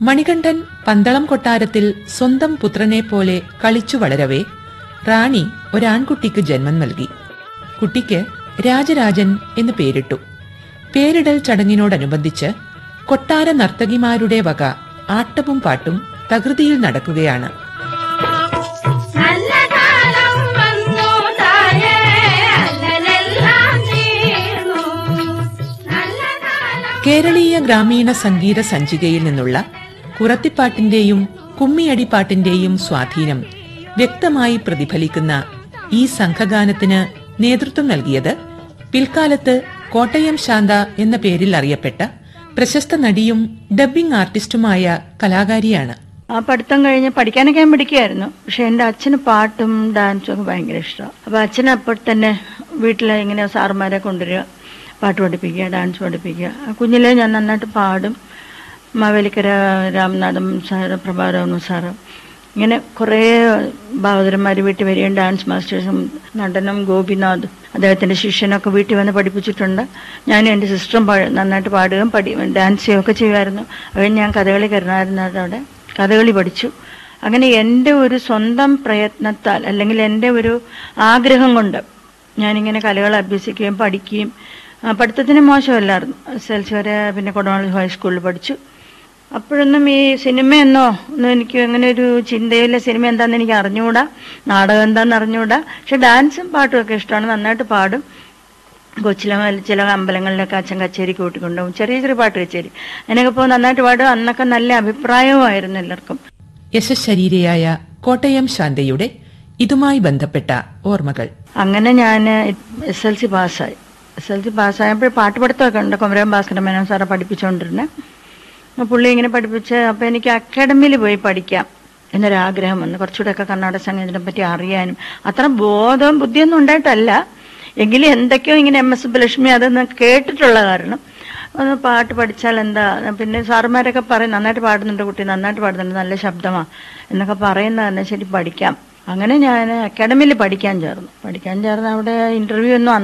മണികണ്ഠൻ പന്തളം കൊട്ടാരത്തിൽ സ്വന്തം പുത്രനെ പോലെ കളിച്ചു വളരവേ റാണി ഒരാൺകുട്ടിക്ക് ജന്മം നൽകി കുട്ടിക്ക് രാജരാജൻ എന്ന് പേരിട്ടു പേരിടൽ ചടങ്ങിനോടനുബന്ധിച്ച് കൊട്ടാര നർത്തകിമാരുടെ വക ആട്ടവും പാട്ടും തകൃതിയിൽ നടക്കുകയാണ് നല്ല കാലം വന്നു തായേ അല്ലലെല്ലാം തീർന്നു നല്ല കാലം കേരളീയ ഗ്രാമീണ സംഗീത സഞ്ചികയിൽ നിന്നുള്ള കുറത്തിപ്പാട്ടിന്റെയും കുമ്മിയടിപ്പാട്ടിന്റെയും സ്വാധീനം വ്യക്തമായി പ്രതിഫലിക്കുന്ന ഈ സംഘഗാനത്തിന് നേതൃത്വം നൽകിയത് പിൽക്കാലത്ത് കോട്ടയം ശാന്ത എന്ന പേരിൽ അറിയപ്പെട്ട പ്രശസ്ത നടിയും ഡബ്ബിംഗ് ആർട്ടിസ്റ്റുമായ കലാകാരിയാണ് ആ പഠിത്തം കഴിഞ്ഞ് പഠിക്കാനൊക്കെ ഞാൻ പഠിക്കുമായിരുന്നു പക്ഷെ എൻ്റെ അച്ഛന് പാട്ടും ഡാൻസും ഒക്കെ ഭയങ്കര ഇഷ്ടമാണ് അപ്പോൾ അച്ഛൻ അപ്പോൾ തന്നെ വീട്ടിൽ ഇങ്ങനെ സാറുമാരെ കൊണ്ടുവരിക പാട്ട് പഠിപ്പിക്കുക ഡാൻസ് പഠിപ്പിക്കുക ആ കുഞ്ഞിലേ ഞാൻ നന്നായിട്ട് പാടും മാവേലിക്കര രാമനാഥം സാറ് പ്രഭാകരൻ സാറ് ഇങ്ങനെ കുറേ ഭാവതരന്മാർ വീട്ടിൽ വരികയും ഡാൻസ് മാസ്റ്റേഴ്സും നടനം ഗോപിനാഥ് അദ്ദേഹത്തിൻ്റെ ശിഷ്യനൊക്കെ വീട്ടിൽ വന്ന് പഠിപ്പിച്ചിട്ടുണ്ട് ഞാനും എൻ്റെ സിസ്റ്ററും പാ- നന്നായിട്ട് പാടുകയും പഠി ഡാൻസ് ചെയ്യുകയൊക്കെ ചെയ്യുമായിരുന്നു അത് ഞാൻ കഥകളി കരുണായിരുന്നു അവിടെ കഥകളി പഠിച്ചു അങ്ങനെ എൻ്റെ ഒരു സ്വന്തം പ്രയത്നത്താൽ അല്ലെങ്കിൽ എൻ്റെ ഒരു ആഗ്രഹം കൊണ്ട് ഞാനിങ്ങനെ കലകൾ അഭ്യസിക്കുകയും പഠിക്കുകയും ആ, പഠിത്തത്തിന് മോശമല്ലായിരുന്നു എസ് എൽ സി വരെ പിന്നെ കൊടുവാളൂർ ഹൈസ്കൂളിൽ പഠിച്ചു അപ്പോഴൊന്നും ഈ സിനിമയെന്നോ ഒന്നും എനിക്ക് അങ്ങനെ ഒരു ചിന്തയില്ല സിനിമ എന്താണെന്ന് എനിക്ക് അറിഞ്ഞുകൂടാ നാടകം എന്താണെന്ന് അറിഞ്ഞുകൂടാ പക്ഷെ ഡാൻസും പാട്ടും ഒക്കെ ഇഷ്ടമാണ് നന്നായിട്ട് പാടും കൊച്ചിലെ മുതൽ ചില അമ്പലങ്ങളിലൊക്കെ അച്ഛൻ കച്ചേരി കൂട്ടിക്കൊണ്ടുപോകും ചെറിയ ചെറിയ പാട്ട് കച്ചേരി അതിനൊക്കെ പോകും നന്നായിട്ട് പാടും അന്നൊക്കെ നല്ല അഭിപ്രായവുമായിരുന്നു എല്ലാവർക്കും യശശരീരയായ കോട്ടയം ശാന്തയുടെ ഇതുമായി ബന്ധപ്പെട്ട ഓർമ്മകൾ അങ്ങനെ ഞാൻ എസ് എൽ സി പാസ്സായി എസ് എൽ സി പാസ്സായപ്പോൾ പാട്ട് പഠിത്തമൊക്കെ ഉണ്ട് കൊമരം ഭാസ്കര മേനോൻ സാറെ പഠിപ്പിച്ചുകൊണ്ടിരുന്നത് അപ്പോൾ പുള്ളി ഇങ്ങനെ പഠിപ്പിച്ച് അപ്പോൾ എനിക്ക് അക്കാഡമിയിൽ പോയി പഠിക്കാം എന്നൊരാഗ്രഹം വന്നു കുറച്ചുകൂടെയൊക്കെ കർണാടക സംഗീതത്തിനെ പറ്റി അറിയാനും അത്ര ബോധവും ബുദ്ധിയൊന്നും ഉണ്ടായിട്ടല്ല എങ്കിലും എന്തൊക്കെയോ ഇങ്ങനെ എം എസ് സുബ്ബലക്ഷ്മി അതൊന്ന് കേട്ടിട്ടുള്ള കാരണം ഒന്ന് പാട്ട് പഠിച്ചാൽ എന്താ പിന്നെ സാറുമാരൊക്കെ പറയും നന്നായിട്ട് പാടുന്നുണ്ട് കുട്ടി നന്നായിട്ട് പാടുന്നുണ്ട് നല്ല ശബ്ദമാ എന്നൊക്കെ പറയുന്ന തന്നെ ശരി പഠിക്കാം അങ്ങനെ ഞാൻ അക്കാഡമിയിൽ പഠിക്കാൻ ചേർന്നു പഠിക്കാൻ ചേർന്ന് അവിടെ ഇന്റർവ്യൂ ഒന്നും